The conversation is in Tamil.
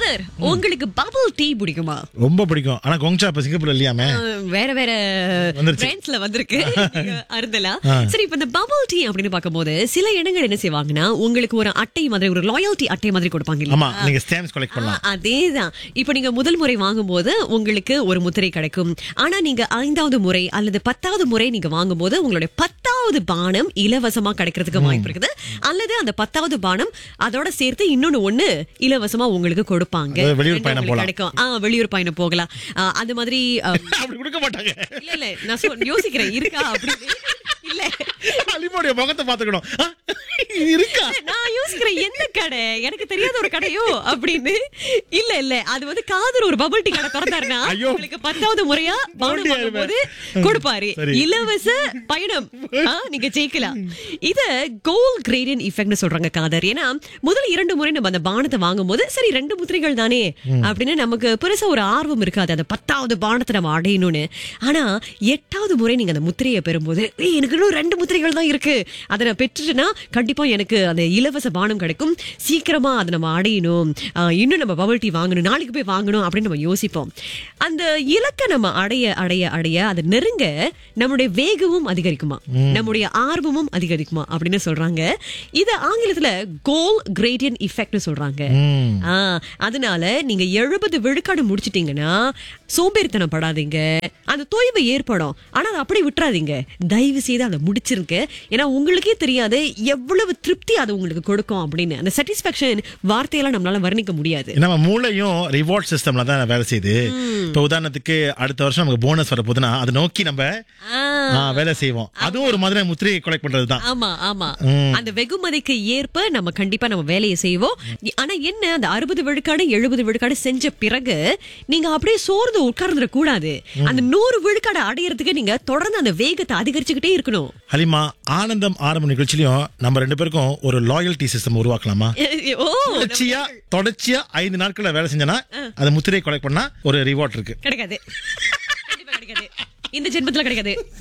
காதர் உங்களுக்கு பபிள் டீ பிடிக்குமா ரொம்ப பிடிக்கும் ஆனா கொங்சா இப்ப சிங்கப்பூர்ல இல்லையாமே அஹ், வேற வேற வந்துருச்சு. பிராண்ட்ஸ்ல வந்திருக்கு நீங்க அருந்தலாம் சரி இப்ப இந்த பபிள் டீ அப்படின்னு பார்க்கும்போது சில இடங்கள் என்ன செய்வாங்கன்னா உங்களுக்கு ஒரு அட்டை மாதிரி ஒரு லாயல்டி அட்டை மாதிரி கொடுப்பாங்க இல்லையா? ஆமா நீங்க ஸ்டாம்ப்ஸ் கலெக்ட் பண்ணலாம் ஆ, அதேதான் இப்ப நீங்க முதல் முறை வாங்கும்போது உங்களுக்கு ஒரு முத்திரை கிடைக்கும் ஆனா நீங்க ஐந்தாவது முறை அல்லது பத்தாவது முறை நீங்க வாங்கும்போது உங்களுடைய பத்தாவது பானம் இலவசமா கிடைக்கிறதுக்கு வாய்ப்பு இருக்குது அல்லது அந்த பத்தாவது பானம் அதோட சேர்த்து இன்னொன்னு ஒண்ணு இலவசமா உங்களுக்கு கொடுப்பாங்க அதாவது வெளியூர் ரெண்டு பயணம் உங்களுக்கு போலாம். கிடைக்கும் ஆ வெளியூர் பயணம் போகலாம் ஆ, அது மாதிரி ஆ, அப்படி கொடுக்க மாட்டாங்க இல்ல இல்ல நான் சொ- யோசிக்கிறேன் இருக்கா அப்படின்னு இல்ல அலிமோடைய முகத்தை பாத்துக்கணும் ஆ, இருக்கா நான் யோசிக்கிறேன் எந்த கடை எனக்கு தெரியாத ஒரு கடையோ அப்படின்னு இல்ல இல்ல அது வந்து காதர் ஒரு பபிள் டீ கடை திறந்தாருன்னா ஐயோ. உங்களுக்கு பத்தாவது முறையா பானம் போட்டி வாங்கும்போது கொடுப்பாரு சரி. இலவச பயணம் ஆ, நீங்க ஜெயிக்கலாம் இத கோல் கிரேடியன் இஃபெக்ட்னு சொல்றாங்க காதர் ஏன்னா முதல் இரண்டு முறை நம்ம அந்த பானத்தை வாங்கும்போது சரி ரெண்டு முத்திரைகள் தானே அப்படின்னு நமக்கு பெருசா ஒரு ஆர்வம் இருக்காது அந்த பத்தாவது பானத்தை நம்ம அடையணும்னு ஆனா எட்டாவது முறை நீங்க அந்த முத்திரையை பெறும்போது "ஏய், எனக்கு இன்னும் ரெண்டு முத்திரைகள் தான் இருக்கு அதை நான் பெற்றுட்டேன்னா கண்டிப்பா எனக்கு அந்த இலவச பானம் கிடைக்கும் சீக்கிரமா அதை நம்ம அடையணும் ஆஹ், இன்னும் நம்ம பபிள் டீ வாங்கணும் நாளைக்கு போய் வாங்கணும் அப்படின்னு நம்ம யோசிப்போம் அந்த இலக்கை நம்ம அடைய அடைய அடைய அதை நெருங்க நம்முடைய வேகமும் அதிகரிக்குமா நம்முடைய ஆர்வமும் அதிகரிக்குமா அப்படின்னு சொல்றாங்க இத ஆங்கிலத்துல கோல் கிரேடியன் இஃபெக்ட்னு சொல்றாங்க ம். ஆ, அதனால நீங்க எழுபது விழுக்காடு முடிச்சிட்டீங்கன்னா சோம்பேறித்தனம் படாதீங்க அந்த தொய்வு ஏற்படும் ஆனா அதை அப்படியே விட்டுறாதீங்க தயவு செய்து அதை முடிச்சிருங்க ஏன்னா உங்களுக்கே தெரியாது எவ்வளவு திருப்தி அது உங்களுக்கு கொடுக்கும் அப்படின்னு அந்த சாட்டிஸ்பாக்சன் வார்த்தையெல்லாம் நம்மளால வர்ணிக்க முடியாது நம்ம மூளையும் ரிவார்ட் சிஸ்டம்ல தான் வேலை செய்யுது இப்ப உதாரணத்துக்கு அடுத்த வருஷம் நமக்கு போனஸ் வர போதுன்னா அதை நோக்கி நம்ம ஆ, ஆ, வேலை செய்வோம் அதுவும் ஒரு மாதிரி முத்திரையை கொலெக்ட் பண்றதுதான் ஆமா ஆமா அந்த வெகுமதிக்கு ஏற்ப நம்ம கண்டிப்பா நம்ம வேலையை செய்வோம் ஆனா என்ன அந்த அறுபது விழுக்காடு எழுபது விழுக்காடு செஞ்ச பிறகு நீங்க அப்படியே சோர்ந்து உட்கார்ந்துட கூடாது அந்த நூறு விழுக்காடு அடையறதுக்கு நீங்க தொடர்ந்து அந்த வேகத்தை அதிகரிச்சுக்கிட்டே இருக்கணும் ஹலிமா ஆனந்தம் ஆரம்ப நிகழ்ச்சியிலும் நம்ம ரெண்டு பேருக்கும் ஒரு லாயல்டி சிஸ்டம் உருவாக்கலாமா ஓ தொடர்ச்சியா தொடர்ச்சியா ஐந்து நாட்கள்ல வேலை செஞ்சனா அது முத்திரையை கொலெக்ட் பண்ணா ஒரு ரிவார்ட் இருக்கு கிடைக்காது கண்டிப்பா கிடைக்காது இந்த ஜென்மத்துல கிடைக்காது